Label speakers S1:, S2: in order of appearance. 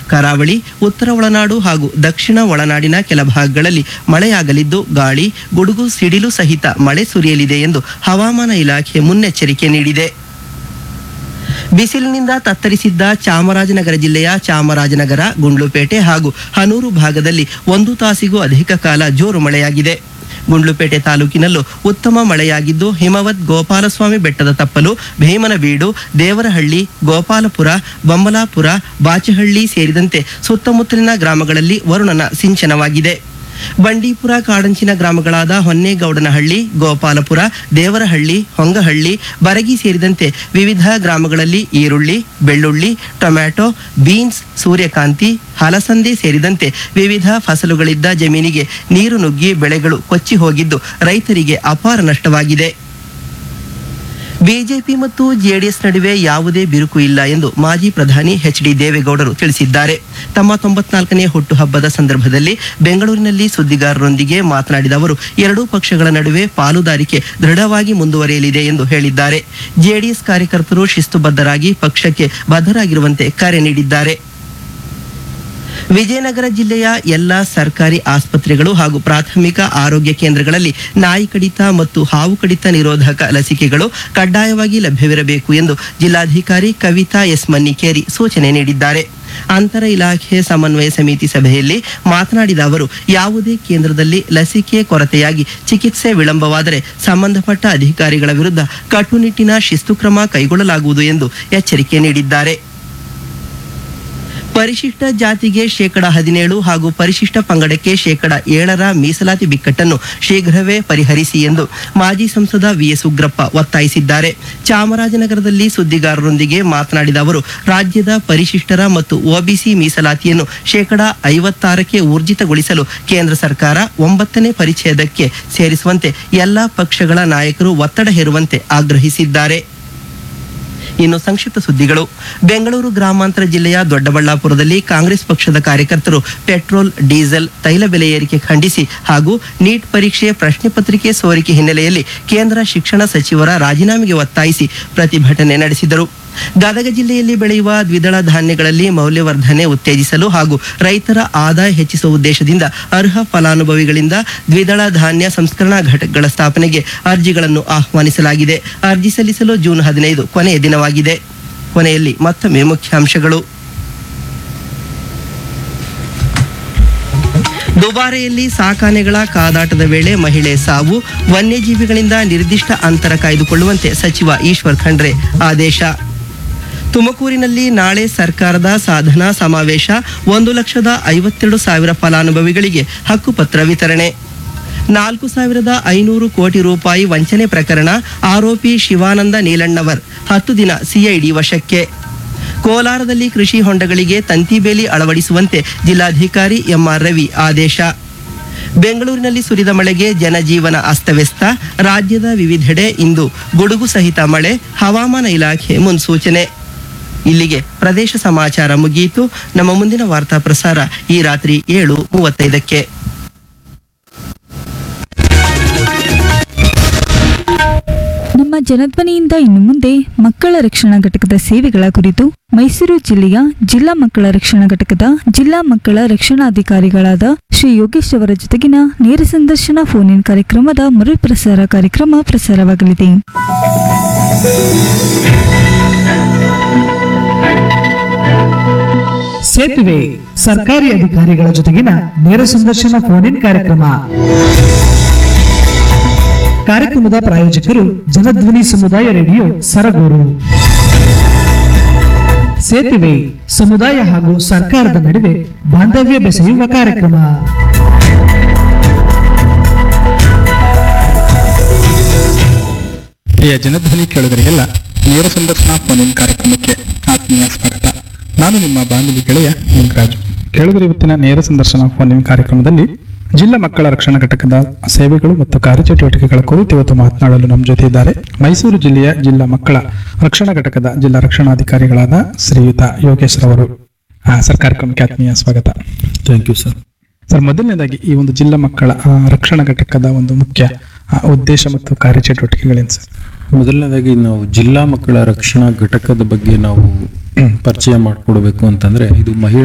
S1: ಕರಾವಳಿ ಉತ್ತರ ಒಳನಾಡು ಹಾಗೂ ದಕ್ಷಿಣ ಒಳನಾಡಿನ ಕೆಲ ಭಾಗಗಳಲ್ಲಿ ಮಳೆಯಾಗಲಿದ್ದು ಗಾಳಿ ಗುಡುಗು ಸಿಡಿಲು ಸಹಿತ ಮಳೆ ಸುರಿಯಲಿದೆ ಎಂದು ಹವಾಮಾನ ಇಲಾಖೆ ಮುನ್ನೆಚ್ಚರಿಕೆ ನೀಡಿದೆ ಬಿಸಿಲಿನಿಂದ ತತ್ತರಿಸಿದ್ದ ಚಾಮರಾಜನಗರ ಜಿಲ್ಲೆಯ ಚಾಮರಾಜನಗರ ಗುಂಡ್ಲುಪೇಟೆ ಹಾಗೂ ಹನೂರು ಭಾಗದಲ್ಲಿ ಒಂದು ತಾಸಿಗೂ ಅಧಿಕ ಕಾಲ ಜೋರು ಮಳೆಯಾಗಿದೆ ಗುಂಡ್ಲುಪೇಟೆ ತಾಲೂಕಿನಲ್ಲೂ ಉತ್ತಮ ಮಳೆಯಾಗಿದ್ದು ಹಿಮವದ್ ಗೋಪಾಲಸ್ವಾಮಿ ಬೆಟ್ಟದ ತಪ್ಪಲು ಭೀಮನಬೀಡು ದೇವರಹಳ್ಳಿ ಗೋಪಾಲಪುರ ಬೊಮ್ಮಲಾಪುರ ಬಾಚಹಳ್ಳಿ ಸೇರಿದಂತೆ ಸುತ್ತಮುತ್ತಲಿನ ಗ್ರಾಮಗಳಲ್ಲಿ ವರುಣನ ಸಿಂಚನವಾಗಿದೆ ಬಂಡೀಪುರ ಕಾಡಂಚಿನ ಗ್ರಾಮಗಳಾದ ಹೊನ್ನೇಗೌಡನಹಳ್ಳಿ ಗೋಪಾಲಪುರ ದೇವರಹಳ್ಳಿ ಹೊಂಗಹಳ್ಳಿ ಬರಗಿ ಸೇರಿದಂತೆ ವಿವಿಧ ಗ್ರಾಮಗಳಲ್ಲಿ ಈರುಳ್ಳಿ ಬೆಳ್ಳುಳ್ಳಿ ಟೊಮ್ಯಾಟೊ ಬೀನ್ಸ್ ಸೂರ್ಯಕಾಂತಿ ಹಲಸಂದೆ ಸೇರಿದಂತೆ ವಿವಿಧ ಫಸಲುಗಳಿದ್ದ ಜಮೀನಿಗೆ ನೀರು ನುಗ್ಗಿ ಬೆಳೆಗಳು ಕೊಚ್ಚಿ ಹೋಗಿದ್ದು ರೈತರಿಗೆ ಅಪಾರ ನಷ್ಟವಾಗಿದೆ ಬಿಜೆಪಿ ಮತ್ತು ಜೆಡಿಎಸ್ ನಡುವೆ ಯಾವುದೇ ಬಿರುಕು ಇಲ್ಲ ಎಂದು ಮಾಜಿ ಪ್ರಧಾನಿ ಎಚ್ ಡಿ ದೇವೇಗೌಡರು ತಿಳಿಸಿದ್ದಾರೆ ತಮ್ಮ ತೊಂಬತ್ನಾಲ್ಕನೇ ಹುಟ್ಟುಹಬ್ಬದ ಸಂದರ್ಭದಲ್ಲಿ ಬೆಂಗಳೂರಿನಲ್ಲಿ ಸುದ್ದಿಗಾರರೊಂದಿಗೆ ಮಾತನಾಡಿದ ಅವರು ಎರಡೂ ಪಕ್ಷಗಳ ನಡುವೆ ಪಾಲುದಾರಿಕೆ ದೃಢವಾಗಿ ಮುಂದುವರಿಯಲಿದೆ ಎಂದು ಹೇಳಿದ್ದಾರೆ ಜೆಡಿಎಸ್ ಕಾರ್ಯಕರ್ತರು ಶಿಸ್ತುಬದ್ಧರಾಗಿ ಪಕ್ಷಕ್ಕೆ ಬದ್ಧರಾಗಿರುವಂತೆ ಕರೆ ನೀಡಿದ್ದಾರೆ ವಿಜಯನಗರ ಜಿಲ್ಲೆಯ ಎಲ್ಲಾ ಸರ್ಕಾರಿ ಆಸ್ಪತ್ರೆಗಳು ಹಾಗೂ ಪ್ರಾಥಮಿಕ ಆರೋಗ್ಯ ಕೇಂದ್ರಗಳಲ್ಲಿ ನಾಯಿ ಕಡಿತ ಮತ್ತು ಹಾವು ಕಡಿತ ನಿರೋಧಕ ಲಸಿಕೆಗಳು ಕಡ್ಡಾಯವಾಗಿ ಲಭ್ಯವಿರಬೇಕು ಎಂದು ಜಿಲ್ಲಾಧಿಕಾರಿ ಕವಿತಾ ಎಸ್ ಮನ್ನಿಕೇರಿ ಸೂಚನೆ ನೀಡಿದ್ದಾರೆ ಅಂತರ ಇಲಾಖೆ ಸಮನ್ವಯ ಸಮಿತಿ ಸಭೆಯಲ್ಲಿ ಮಾತನಾಡಿದ ಅವರು ಯಾವುದೇ ಕೇಂದ್ರದಲ್ಲಿ ಲಸಿಕೆ ಕೊರತೆಯಾಗಿ ಚಿಕಿತ್ಸೆ ವಿಳಂಬವಾದರೆ ಸಂಬಂಧಪಟ್ಟ ಅಧಿಕಾರಿಗಳ ವಿರುದ್ಧ ಕಟ್ಟುನಿಟ್ಟಿನ ಶಿಸ್ತು ಕ್ರಮ ಕೈಗೊಳ್ಳಲಾಗುವುದು ಎಂದು ಎಚ್ಚರಿಕೆ ನೀಡಿದ್ದಾರೆ ಪರಿಶಿಷ್ಟ ಜಾತಿಗೆ ಶೇಕಡ ಹದಿನೇಳು ಹಾಗೂ ಪರಿಶಿಷ್ಟ ಪಂಗಡಕ್ಕೆ ಶೇಕಡ ಏಳರ ಮೀಸಲಾತಿ ಬಿಕ್ಕಟ್ಟನ್ನು ಶೀಘ್ರವೇ ಪರಿಹರಿಸಿ ಎಂದು ಮಾಜಿ ಸಂಸದ ವಿಎಸ್ ಉಗ್ರಪ್ಪ ಒತ್ತಾಯಿಸಿದ್ದಾರೆ ಚಾಮರಾಜನಗರದಲ್ಲಿ ಸುದ್ದಿಗಾರರೊಂದಿಗೆ ಮಾತನಾಡಿದ ಅವರು ರಾಜ್ಯದ ಪರಿಶಿಷ್ಟರ ಮತ್ತು ಒಬಿಸಿ ಮೀಸಲಾತಿಯನ್ನು ಶೇಕಡ ಐವತ್ತಾರಕ್ಕೆ ಊರ್ಜಿತಗೊಳಿಸಲು ಕೇಂದ್ರ ಸರ್ಕಾರ ಒಂಬತ್ತನೇ ಪರಿಚ್ಛೇದಕ್ಕೆ ಸೇರಿಸುವಂತೆ ಎಲ್ಲಾ ಪಕ್ಷಗಳ ನಾಯಕರು ಒತ್ತಡ ಹೇರುವಂತೆ ಆಗ್ರಹಿಸಿದ್ದಾರೆ ಇನ್ನು ಸಂಕ್ಷಿಪ್ತ ಸುದ್ದಿಗಳು ಬೆಂಗಳೂರು ಗ್ರಾಮಾಂತರ ಜಿಲ್ಲೆಯ ದೊಡ್ಡಬಳ್ಳಾಪುರದಲ್ಲಿ ಕಾಂಗ್ರೆಸ್ ಪಕ್ಷದ ಕಾರ್ಯಕರ್ತರು ಪೆಟ್ರೋಲ್ ಡೀಸೆಲ್ ತೈಲ ಬೆಲೆ ಏರಿಕೆ ಖಂಡಿಸಿ ಹಾಗೂ ನೀಟ್ ಪರೀಕ್ಷೆ ಪ್ರಶ್ನೆ ಪತ್ರಿಕೆ ಸೋರಿಕೆ ಹಿನ್ನೆಲೆಯಲ್ಲಿ ಕೇಂದ್ರ ಶಿಕ್ಷಣ ಸಚಿವರ ರಾಜೀನಾಮೆಗೆ ಒತ್ತಾಯಿಸಿ ಪ್ರತಿಭಟನೆ ನಡೆಸಿದರು ಗದಗ ಜಿಲ್ಲೆಯಲ್ಲಿ ಬೆಳೆಯುವ ದ್ವಿದಳ ಧಾನ್ಯಗಳಲ್ಲಿ ಮೌಲ್ಯವರ್ಧನೆ ಉತ್ತೇಜಿಸಲು ಹಾಗೂ ರೈತರ ಆದಾಯ ಹೆಚ್ಚಿಸುವ ಉದ್ದೇಶದಿಂದ ಅರ್ಹ ಫಲಾನುಭವಿಗಳಿಂದ ದ್ವಿದಳ ಧಾನ್ಯ ಸಂಸ್ಕರಣಾ ಘಟಕಗಳ ಸ್ಥಾಪನೆಗೆ ಅರ್ಜಿಗಳನ್ನು ಆಹ್ವಾನಿಸಲಾಗಿದೆ ಅರ್ಜಿ ಸಲ್ಲಿಸಲು ಜೂನ್ ಹದಿನೈದು ಕೊನೆಯ ದಿನವಾಗಿದೆ ಕೊನೆಯಲ್ಲಿ ಮತ್ತೊಮ್ಮೆ ಮುಖ್ಯಾಂಶಗಳು ದುಬಾರೆಯಲ್ಲಿ ಸಾಕಾನೆಗಳ ಕಾದಾಟದ ವೇಳೆ ಮಹಿಳೆ ಸಾವು ವನ್ಯಜೀವಿಗಳಿಂದ ನಿರ್ದಿಷ್ಟ ಅಂತರ ಕಾಯ್ದುಕೊಳ್ಳುವಂತೆ ಸಚಿವ ಈಶ್ವರ್ ಖಂಡ್ರೆ ಆದೇಶ ತುಮಕೂರಿನಲ್ಲಿ ನಾಳೆ ಸರ್ಕಾರದ ಸಾಧನಾ ಸಮಾವೇಶ ಒಂದು ಲಕ್ಷದ ಐವತ್ತೆರಡು ಸಾವಿರ ಫಲಾನುಭವಿಗಳಿಗೆ ಹಕ್ಕುಪತ್ರ ವಿತರಣೆ ನಾಲ್ಕು ಸಾವಿರದ ಐನೂರು ಕೋಟಿ ರೂಪಾಯಿ ವಂಚನೆ ಪ್ರಕರಣ ಆರೋಪಿ ಶಿವಾನಂದ ನೀಲಣ್ಣವರ್ ಹತ್ತು ದಿನ ಸಿಐಡಿ ವಶಕ್ಕೆ ಕೋಲಾರದಲ್ಲಿ ಕೃಷಿ ಹೊಂಡಗಳಿಗೆ ತಂತಿ ಬೇಲಿ ಅಳವಡಿಸುವಂತೆ ಜಿಲ್ಲಾಧಿಕಾರಿ ಎಂಆರ್ ರವಿ ಆದೇಶ ಬೆಂಗಳೂರಿನಲ್ಲಿ ಸುರಿದ ಮಳೆಗೆ ಜನಜೀವನ ಅಸ್ತವ್ಯಸ್ತ ರಾಜ್ಯದ ವಿವಿಧೆಡೆ ಇಂದು ಗುಡುಗು ಸಹಿತ ಮಳೆ ಹವಾಮಾನ ಇಲಾಖೆ ಮುನ್ಸೂಚನೆ ಇಲ್ಲಿಗೆ ಪ್ರದೇಶ ಸಮಾಚಾರ ಮುಗಿಯಿತು ನಮ್ಮ ಮುಂದಿನ ವಾರ್ತಾ ಪ್ರಸಾರ ಈ ರಾತ್ರಿ ಏಳು ಮೂವತ್ತೈದಕ್ಕೆ
S2: ನಮ್ಮ ಜನಧ್ವನಿಯಿಂದ ಇನ್ನು ಮುಂದೆ ಮಕ್ಕಳ ರಕ್ಷಣಾ ಘಟಕದ ಸೇವೆಗಳ ಕುರಿತು ಮೈಸೂರು ಜಿಲ್ಲೆಯ ಜಿಲ್ಲಾ ಮಕ್ಕಳ ರಕ್ಷಣಾ ಘಟಕದ ಜಿಲ್ಲಾ ಮಕ್ಕಳ ರಕ್ಷಣಾಧಿಕಾರಿಗಳಾದ ಶ್ರೀ ಯೋಗೇಶ್ ಅವರ ಜೊತೆಗಿನ ನೇರ ಸಂದರ್ಶನ ಫೋನ್ ಇನ್ ಕಾರ್ಯಕ್ರಮದ ಮರುಪ್ರಸಾರ ಕಾರ್ಯಕ್ರಮ ಪ್ರಸಾರವಾಗಲಿದೆ
S3: ಸೇತುವೆ ಸರ್ಕಾರಿ ಅಧಿಕಾರಿಗಳ ಜೊತೆಗಿನ ನೇರ ಸಂದರ್ಶನ ಫೋನ್ ಇನ್ ಕಾರ್ಯಕ್ರಮ ಕಾರ್ಯಕ್ರಮದ ಪ್ರಾಯೋಜಕರು ಜನಧ್ವನಿ ಸಮುದಾಯ ರೇಡಿಯೋ ಸರಗೂರು ಸೇತುವೆ ಸಮುದಾಯ ಹಾಗೂ ಸರ್ಕಾರದ ನಡುವೆ ಬಾಂಧವ್ಯ ಬೆಸೆಯುವ ಕಾರ್ಯಕ್ರಮ
S4: ಪ್ರಿಯ ಜನಧ್ವನಿ ಕೇಳುಗರಿಗೆಲ್ಲ ನೇರ ಸಂದರ್ಶನ ಫೋನ್ ಇನ್ ಕಾರ್ಯಕ್ರಮಕ್ಕೆ ಆತ್ಮೀಯ ಸ್ವಾಗತ ನಾನು ನಿಮ್ಮ ಬಾಂಧವಿ ಗೆಳೆಯ ನಿಂಗರಾಜು ಕೇಳುಗರ ಇವತ್ತಿನ ನೇರ ಸಂದರ್ಶನ ಫೋನ್ ಇನ್ ಕಾರ್ಯಕ್ರಮದಲ್ಲಿ ಜಿಲ್ಲಾ ಮಕ್ಕಳ ರಕ್ಷಣಾ ಘಟಕದ ಸೇವೆಗಳು ಮತ್ತು ಕಾರ್ಯಚಟುವಟಿಕೆಗಳ ಕುರಿತು ಇವತ್ತು ಮಾತನಾಡಲು ನಮ್ಮ ಜೊತೆ ಇದ್ದಾರೆ ಮೈಸೂರು ಜಿಲ್ಲೆಯ ಜಿಲ್ಲಾ ಮಕ್ಕಳ ರಕ್ಷಣಾ ಘಟಕದ ಜಿಲ್ಲಾ ರಕ್ಷಣಾಧಿಕಾರಿಗಳಾದ ಶ್ರೀಯುತ ಯೋಗೇಶ್ ರವರು ಆ, ಸರ್ ಕಾರ್ಯಕ್ರಮಕ್ಕೆ ಆತ್ಮೀಯ ಸ್ವಾಗತ
S5: ಥ್ಯಾಂಕ್ ಯು ಸರ್
S4: ಸರ್ ಮೊದಲನೇದಾಗಿ ಈ ಒಂದು ಜಿಲ್ಲಾ ಮಕ್ಕಳ ಆ, ರಕ್ಷಣಾ ಘಟಕದ ಒಂದು ಮುಖ್ಯ ಆ, ಉದ್ದೇಶ ಮತ್ತು ಕಾರ್ಯಚಟುವಟಿಕೆಗಳೇನು ಸರ್
S5: ಮೊದಲನೇದಾಗಿ ನಾವು ಜಿಲ್ಲಾ ಮಕ್ಕಳ ರಕ್ಷಣಾ ಘಟಕದ ಬಗ್ಗೆ ನಾವು ಪರಿಚಯ ಮಾಡಿಕೊಡ್ಬೇಕು ಅಂತಂದ್ರೆ ಇದು ಮಹಿಳಾ